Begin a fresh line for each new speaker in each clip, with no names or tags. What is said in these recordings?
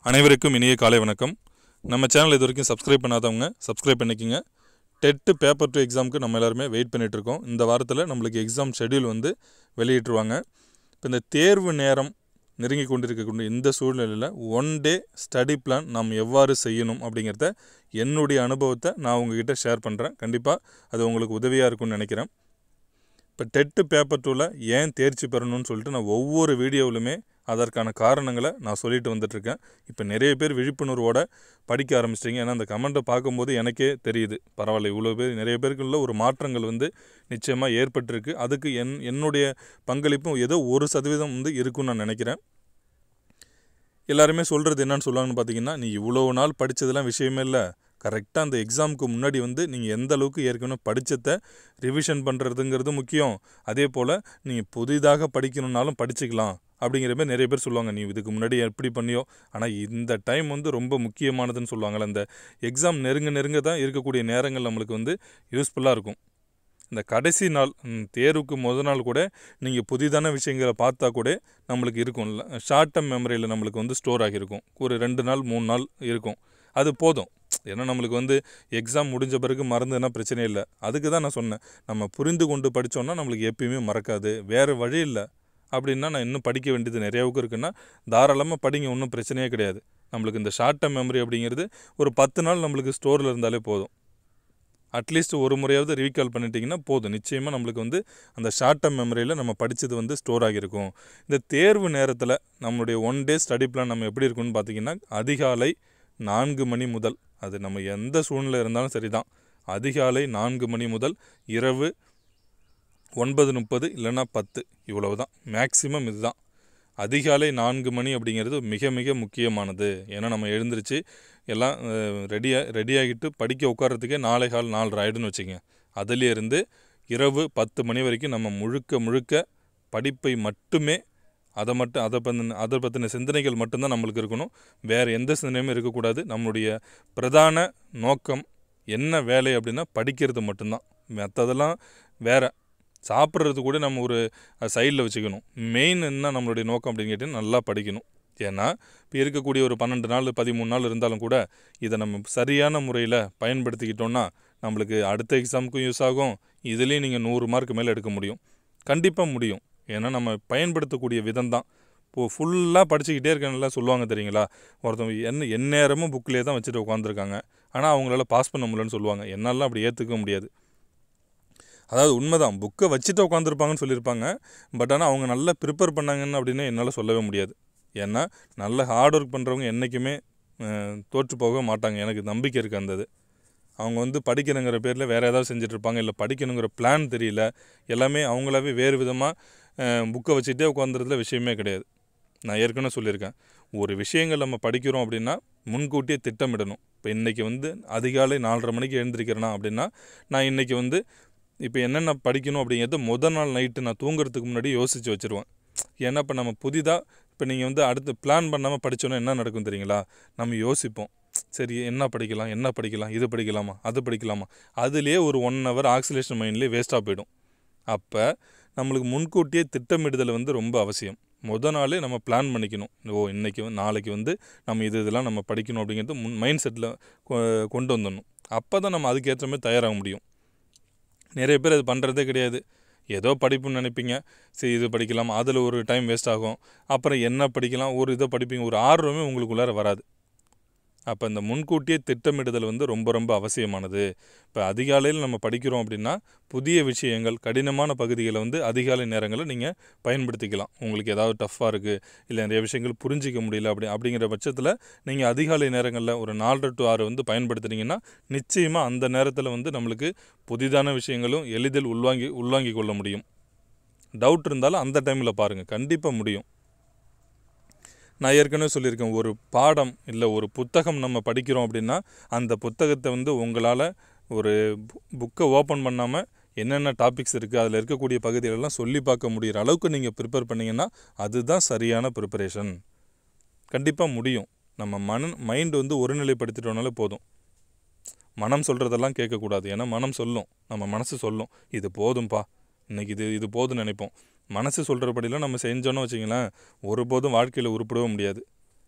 அனைவருக்கும் இனிய காலை வணக்கம் நம்ம சேனல் இது வரைக்கும் சப்ஸ்கிரைப் பண்ணாதவங்க சப்ஸ்கிரைப் பண்ணிக்கோங்க டெட்டு பேப்பர் டூ எக்ஸாமுக்கு நம்ம எல்லாருமே வெயிட் பண்ணிட்டு இருக்கோம் இந்த வாரத்தில் நம்மளுக்கு எக்ஸாம் ஷெட்யூல் வந்து வெளியிட்டுருவாங்க இப்போ இந்த தேர்வு நேரம் நெருங்கி கொண்டிருக்கக்கூடிய இந்த சூழ்நிலையில் ஒன் டே ஸ்டடி பிளான் நாம் எவ்வாறு செய்யணும் அப்படிங்கிறத என்னுடைய அனுபவத்தை நான் உங்ககிட்ட ஷேர் பண்ணுறேன் கண்டிப்பாக அது உங்களுக்கு உதவியாக இருக்கும்னு நினைக்கிறேன் இப்போ டெட்டு பேப்பர் டூவில் ஏன் தேர்ச்சி பெறணும்னு சொல்லிட்டு நான் ஒவ்வொரு வீடியோவிலுமே அதற்கான காரணங்களை நான் சொல்லிட்டு வந்துட்டுருக்கேன் இப்போ நிறைய பேர் விழிப்புணர்வோட படிக்க ஆரம்பிச்சிட்டிங்க ஏன்னா அந்த கமெண்ட்டை பார்க்கும்போது எனக்கே தெரியுது பரவாயில்ல இவ்வளோ பேர் நிறைய பேருக்குள்ள ஒரு மாற்றங்கள் வந்து நிச்சயமாக ஏற்பட்டிருக்கு அதுக்கு என் என்னுடைய பங்களிப்பும் ஏதோ ஒரு சதவீதம் வந்து இருக்குன்னு நான் நினைக்கிறேன் எல்லாருமே சொல்கிறது என்னன்னு சொல்லுவாங்கன்னு பார்த்தீங்கன்னா நீ இவ்வளோ நாள் படித்ததெல்லாம் விஷயமே இல்லை கரெக்டாக அந்த எக்ஸாமுக்கு முன்னாடி வந்து நீங்கள் எந்த அளவுக்கு ஏற்கனவே படித்ததை ரிவிஷன் பண்ணுறதுங்கிறது முக்கியம் அதே போல் நீங்கள் புதிதாக படிக்கணுன்னாலும் படிச்சுக்கலாம் அப்படிங்கிற மாதிரி நிறைய பேர் சொல்லுவாங்க நீ இதுக்கு முன்னாடி எப்படி பண்ணியோ ஆனால் இந்த டைம் வந்து ரொம்ப முக்கியமானதுன்னு சொல்லுவாங்கள்ல அந்த எக்ஸாம் நெருங்க நெருங்க தான் இருக்கக்கூடிய நேரங்கள் நம்மளுக்கு வந்து யூஸ்ஃபுல்லாக இருக்கும் இந்த கடைசி நாள் ம், தேர்வுக்கு முத நாள் கூட நீங்கள் புதிதான விஷயங்களை பார்த்தா கூட நம்மளுக்கு இருக்கும்ல ஷார்ட் டேர்ம் மெமரியில் நம்மளுக்கு வந்து ஸ்டோர் ஆகியிருக்கும் ஒரு ரெண்டு நாள் மூணு நாள் இருக்கும் அது போதும் ஏன்னா நம்மளுக்கு வந்து எக்ஸாம் முடிஞ்ச பிறகு மறந்துன்னா பிரச்சனை இல்லை அதுக்கு தான் நான் சொன்னேன் நம்ம புரிந்து கொண்டு படித்தோன்னா நம்மளுக்கு எப்பயுமே மறக்காது வேறு வழி இல்லை அப்படின்னா நான் இன்னும் படிக்க வேண்டியது நிறையாவுக்கு இருக்குன்னா தாராளமாக படிங்க ஒன்றும் பிரச்சனையே கிடையாது நம்மளுக்கு இந்த ஷார்ட் டேர்ம் மெமரி அப்படிங்கிறது ஒரு பத்து நாள் நம்மளுக்கு ஸ்டோரில் இருந்தாலே போதும் அட்லீஸ்ட் ஒரு முறையாவது ரீகால் பண்ணிட்டீங்கன்னா போதும் நிச்சயமாக நம்மளுக்கு வந்து அந்த ஷார்ட் டேர்ம் மெமரியில் நம்ம படித்தது வந்து ஸ்டோர் ஆகியிருக்கும் இந்த தேர்வு நேரத்தில் நம்மளுடைய ஒன் டே ஸ்டடி பிளான் நம்ம எப்படி இருக்கும்னு பார்த்தீங்கன்னா அதிகாலை நான்கு மணி முதல் அது நம்ம எந்த சூழ்நிலை இருந்தாலும் சரிதான் அதிகாலை நான்கு மணி முதல் இரவு ஒன்பது முப்பது இல்லைன்னா பத்து இவ்வளவு தான் மேக்ஸிமம் இதுதான் அதிகாலை நான்கு மணி அப்படிங்கிறது மிக மிக முக்கியமானது ஏன்னா நம்ம எழுந்திருச்சு எல்லாம் ரெடியாக ரெடியாகிட்டு படிக்க உட்கார்றதுக்கே நாளை கால் நாலரை ஆயிடுன்னு வச்சுங்க அதிலேருந்து இரவு பத்து மணி வரைக்கும் நம்ம முழுக்க முழுக்க படிப்பை மட்டுமே அதை மட்டும் அதை பற்றின அதை பற்றின சிந்தனைகள் மட்டும்தான் நம்மளுக்கு இருக்கணும் வேறு எந்த சிந்தனையுமே இருக்கக்கூடாது நம்மளுடைய பிரதான நோக்கம் என்ன வேலை அப்படின்னா படிக்கிறது மட்டும்தான் மற்றதெல்லாம் வேற சாப்பிட்றது கூட நம்ம ஒரு சைடில் வச்சுக்கணும் மெயின் என்ன நம்மளுடைய நோக்கம் அப்படின்னு கேட்டிங்கன்னா நல்லா படிக்கணும் ஏன்னா இப்போ இருக்கக்கூடிய ஒரு பன்னெண்டு நாள் பதிமூணு நாள் இருந்தாலும் கூட இதை நம்ம சரியான முறையில் பயன்படுத்திக்கிட்டோம்னா நம்மளுக்கு அடுத்த எக்ஸாமுக்கும் யூஸ் ஆகும் இதுலேயும் நீங்கள் நூறு மார்க் மேலே எடுக்க முடியும் கண்டிப்பாக முடியும் ஏன்னா நம்ம பயன்படுத்தக்கூடிய விதம் தான் இப்போது ஃபுல்லாக படிச்சுக்கிட்டே இருக்கேன்லாம் சொல்லுவாங்க தெரியுங்களா ஒருத்தவங்க என்ன எந்நேரமும் புக்கிலே தான் வச்சுட்டு உட்காந்துருக்காங்க ஆனால் அவங்களால பாஸ் பண்ண முடியலன்னு சொல்லுவாங்க என்னாலாம் அப்படி ஏற்றுக்க முடியாது அதாவது உண்மைதான் புக்கை வச்சுட்டு உட்காந்துருப்பாங்கன்னு சொல்லியிருப்பாங்க பட் ஆனால் அவங்க நல்லா ப்ரிப்பேர் பண்ணாங்கன்னு அப்படின்னு என்னால் சொல்லவே முடியாது ஏன்னா நல்ல ஹார்ட் ஒர்க் பண்ணுறவங்க என்றைக்குமே அஹ், தோற்று போக மாட்டாங்க எனக்கு நம்பிக்கை இருக்குது அந்த இது அவங்க வந்து படிக்கணுங்கிற பேரில் வேறு ஏதாவது செஞ்சுட்டு இருப்பாங்க இல்லை படிக்கணுங்கிற பிளான் தெரியல எல்லாமே அவங்களாவே வேறு விதமாக புக்கை வச்சுட்டே உட்காந்துறதுல விஷயமே கிடையாது நான் ஏற்கனவே சொல்லியிருக்கேன் ஒரு விஷயங்கள் நம்ம படிக்கிறோம் அப்படின்னா முன்கூட்டியே திட்டமிடணும் இப்போ இன்றைக்கி வந்து அதிகாலை நாலரை மணிக்கு எழுந்திருக்கிறேனா அப்படின்னா நான் இன்றைக்கி வந்து இப்போ என்னென்ன படிக்கணும் அப்படிங்கிறத முதல் நாள் நைட்டு நான் தூங்குறதுக்கு முன்னாடி யோசித்து வச்சுருவேன் ஏன்னா இப்போ நம்ம புதிதாக இப்போ நீங்கள் வந்து அடுத்து பிளான் பண்ணாமல் படித்தோன்னா என்ன நடக்கும் தெரியுங்களா நம்ம யோசிப்போம் சரி என்ன படிக்கலாம் என்ன படிக்கலாம் இது படிக்கலாமா அது படிக்கலாமா அதுலேயே ஒரு ஒன் ஹவர் ஆக்சிலேஷன் மைண்ட்லேயே வேஸ்ட்டாக போயிடும் அப்போ நம்மளுக்கு முன்கூட்டியே திட்டமிடுதல் வந்து ரொம்ப அவசியம் முத நாளே நம்ம பிளான் பண்ணிக்கணும் ஓ இன்றைக்கி வந்து நாளைக்கு வந்து நம்ம இது இதெல்லாம் நம்ம படிக்கணும் அப்படிங்கிறது முன் மைண்ட் செட்டில் கொண்டு வந்துடணும் அப்போ தான் நம்ம அதுக்கேற்ற மாதிரி தயாராக முடியும் நிறைய பேர் அது பண்ணுறதே கிடையாது ஏதோ படிப்புன்னு நினைப்பீங்க சரி இது படிக்கலாம் அதில் ஒரு டைம் வேஸ்ட் ஆகும் அப்புறம் என்ன படிக்கலாம் ஒரு இதை படிப்பீங்க ஒரு ஆர்வமே உங்களுக்குள்ளார வராது அப்போ இந்த முன்கூட்டியே திட்டமிடுதல் வந்து ரொம்ப ரொம்ப அவசியமானது இப்போ அதிகாலையில் நம்ம படிக்கிறோம் அப்படின்னா புதிய விஷயங்கள் கடினமான பகுதிகளை வந்து அதிகாலை நேரங்களில் நீங்கள் பயன்படுத்திக்கலாம் உங்களுக்கு ஏதாவது டஃப்பாக இருக்குது இல்லை நிறைய விஷயங்கள் புரிஞ்சிக்க முடியல அப்படி அப்படிங்கிற பட்சத்தில் நீங்கள் அதிகாலை நேரங்களில் ஒரு நாலரை டு ஆறு வந்து பயன்படுத்துனீங்கன்னா நிச்சயமாக அந்த நேரத்தில் வந்து நம்மளுக்கு புதிதான விஷயங்களும் எளிதில் உள்வாங்கி உள்வாங்கி கொள்ள முடியும் டவுட் இருந்தாலும் அந்த டைமில் பாருங்கள் கண்டிப்பாக முடியும் நான் ஏற்கனவே சொல்லியிருக்கேன் ஒரு பாடம் இல்லை ஒரு புத்தகம் நம்ம படிக்கிறோம் அப்படின்னா அந்த புத்தகத்தை வந்து உங்களால் ஒரு புக்கை ஓப்பன் பண்ணாமல் என்னென்ன டாபிக்ஸ் இருக்குது அதில் இருக்கக்கூடிய பகுதிகளெல்லாம் சொல்லி பார்க்க முடிகிற அளவுக்கு நீங்கள் ப்ரிப்பேர் பண்ணீங்கன்னா அதுதான் சரியான ப்ரிப்பரேஷன் கண்டிப்பாக முடியும் நம்ம மன மைண்ட் வந்து ஒருநிலைப்படுத்திட்டோம்னாலே போதும் மனம் சொல்கிறதெல்லாம் கேட்கக்கூடாது ஏன்னா மனம் சொல்லும் நம்ம மனசு சொல்லும் இது போதும்பா இன்னைக்கு இது இது போதும்னு நினைப்போம் மனசு சொல்கிறபடிலாம் நம்ம செஞ்சோன்னு வச்சிங்களேன் ஒருபோதும் வாழ்க்கையில் உருப்படவே முடியாது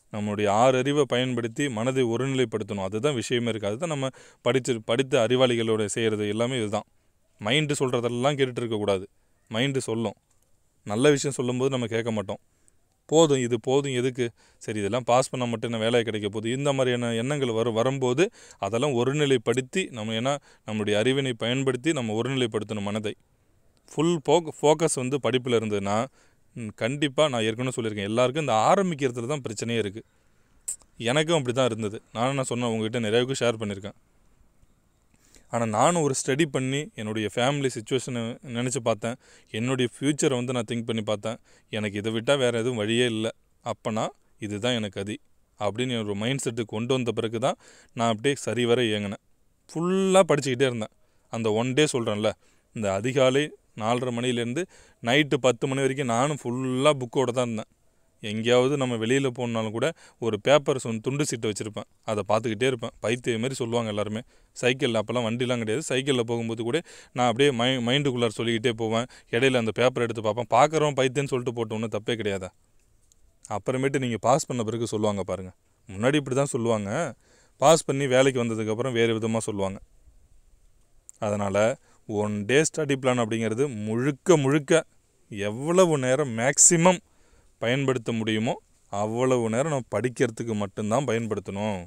நம்மளுடைய ஆறு அறிவை பயன்படுத்தி மனதை ஒருநிலைப்படுத்தணும் அதுதான் விஷயமே இருக்குது அதுதான் நம்ம படித்து படித்த அறிவாளிகளோட செய்கிறது எல்லாமே இதுதான் மைண்டு சொல்கிறதெல்லாம் கேட்டுட்டு இருக்கக்கூடாது மைண்டு சொல்லும் நல்ல விஷயம் சொல்லும்போது நம்ம கேட்க மாட்டோம் போதும் இது போதும் எதுக்கு சரி இதெல்லாம் பாஸ் பண்ணால் மட்டும் என்ன வேலை கிடைக்க போகுது இந்த மாதிரியான எண்ணங்கள் வரும் வரும்போது அதெல்லாம் ஒருநிலைப்படுத்தி நம்ம ஏன்னா நம்மளுடைய அறிவினை பயன்படுத்தி நம்ம ஒருநிலைப்படுத்தணும் மனதை ஃபுல் ஃபோ ஃபோக்கஸ் வந்து படிப்பில் இருந்ததுன்னா கண்டிப்பாக நான் ஏற்கனவே சொல்லியிருக்கேன் எல்லாருக்கும் இந்த ஆரம்பிக்கிறதுல தான் பிரச்சனையே இருக்குது எனக்கும் அப்படி தான் இருந்தது நானும் நான் சொன்னேன் உங்ககிட்ட நிறையவுக்கு ஷேர் பண்ணியிருக்கேன் ஆனால் நானும் ஒரு ஸ்டடி பண்ணி என்னுடைய ஃபேமிலி சுச்சுவேஷனை நினச்சி பார்த்தேன் என்னுடைய ஃப்யூச்சரை வந்து நான் திங்க் பண்ணி பார்த்தேன் எனக்கு இதை விட்டால் வேறு எதுவும் வழியே இல்லை அப்போனா இதுதான் எனக்கு அதி அப்படின்னு ஒரு மைண்ட் செட்டுக்கு கொண்டு வந்த பிறகு தான் நான் அப்படியே சரிவர இயங்கினேன் ஃபுல்லாக படிச்சுக்கிட்டே இருந்தேன் அந்த ஒன் டே சொல்கிறேன்ல இந்த அதிகாலை நாலரை மணிலேருந்து நைட்டு பத்து மணி வரைக்கும் நானும் ஃபுல்லாக புக்கோட தான் இருந்தேன் எங்கேயாவது நம்ம வெளியில் போனாலும் கூட ஒரு பேப்பர் சொன் துண்டு சீட்டை வச்சுருப்பேன் அதை பார்த்துக்கிட்டே இருப்பேன் பைத்திய மாதிரி சொல்லுவாங்க எல்லாருமே சைக்கிளில் அப்போல்லாம் வண்டிலாம் கிடையாது சைக்கிளில் போகும்போது கூட நான் அப்படியே மை மைண்டுக்குள்ளார சொல்லிக்கிட்டே போவேன் இடையில அந்த பேப்பர் எடுத்து பார்ப்பேன் பார்க்குறோம் பைத்தியன்னு சொல்லிட்டு போட்டு ஒன்றும் தப்பே கிடையாதா அப்புறமேட்டு நீங்கள் பாஸ் பண்ண பிறகு சொல்லுவாங்க பாருங்கள் முன்னாடி இப்படி தான் சொல்லுவாங்க பாஸ் பண்ணி வேலைக்கு வந்ததுக்கப்புறம் வேறு விதமாக சொல்லுவாங்க அதனால் ஒன் டே ஸ்டடி பிளான் அப்படிங்கிறது முழுக்க முழுக்க எவ்வளவு நேரம் மேக்ஸிமம் பயன்படுத்த முடியுமோ அவ்வளவு நேரம் நம்ம படிக்கிறதுக்கு மட்டும்தான் பயன்படுத்தணும்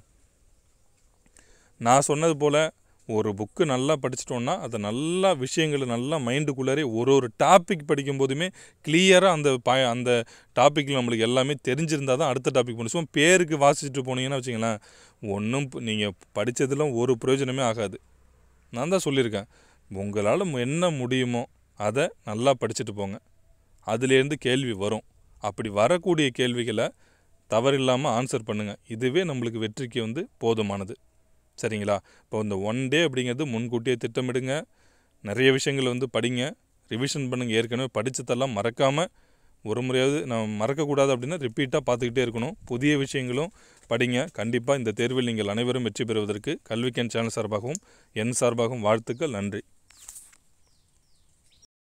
நான் சொன்னது போல் ஒரு புக்கு நல்லா படிச்சிட்டோன்னா அதை நல்லா விஷயங்களை நல்லா மைண்டுக்குள்ளாரே ஒரு ஒரு டாபிக் படிக்கும் போதுமே கிளியராக அந்த ப அந்த டாப்பிக்கில் நம்மளுக்கு எல்லாமே தெரிஞ்சிருந்தால் தான் அடுத்த டாபிக் பண்ணணும் சும்மா பேருக்கு வாசிச்சுட்டு போனீங்கன்னா வச்சுங்களேன் ஒன்றும் நீங்கள் படித்ததுலாம் ஒரு பிரயோஜனமே ஆகாது நான் தான் சொல்லியிருக்கேன் உங்களால் என்ன முடியுமோ அதை நல்லா படிச்சுட்டு போங்க அதுலேருந்து கேள்வி வரும் அப்படி வரக்கூடிய கேள்விகளை தவறில்லாமல் ஆன்சர் பண்ணுங்கள் இதுவே நம்மளுக்கு வெற்றிக்கு வந்து போதுமானது சரிங்களா இப்போ இந்த ஒன் டே அப்படிங்கிறது முன்கூட்டியே திட்டமிடுங்க நிறைய விஷயங்களை வந்து படிங்க ரிவிஷன் பண்ணுங்கள் ஏற்கனவே படித்ததெல்லாம் மறக்காமல் ஒரு முறையாவது நான் மறக்கக்கூடாது அப்படின்னா ரிப்பீட்டாக பார்த்துக்கிட்டே இருக்கணும் புதிய விஷயங்களும் படிங்க கண்டிப்பாக இந்த தேர்வில் நீங்கள் அனைவரும் வெற்றி பெறுவதற்கு கல்விக்கன் சேனல் சார்பாகவும் என் சார்பாகவும் வாழ்த்துக்கள் நன்றி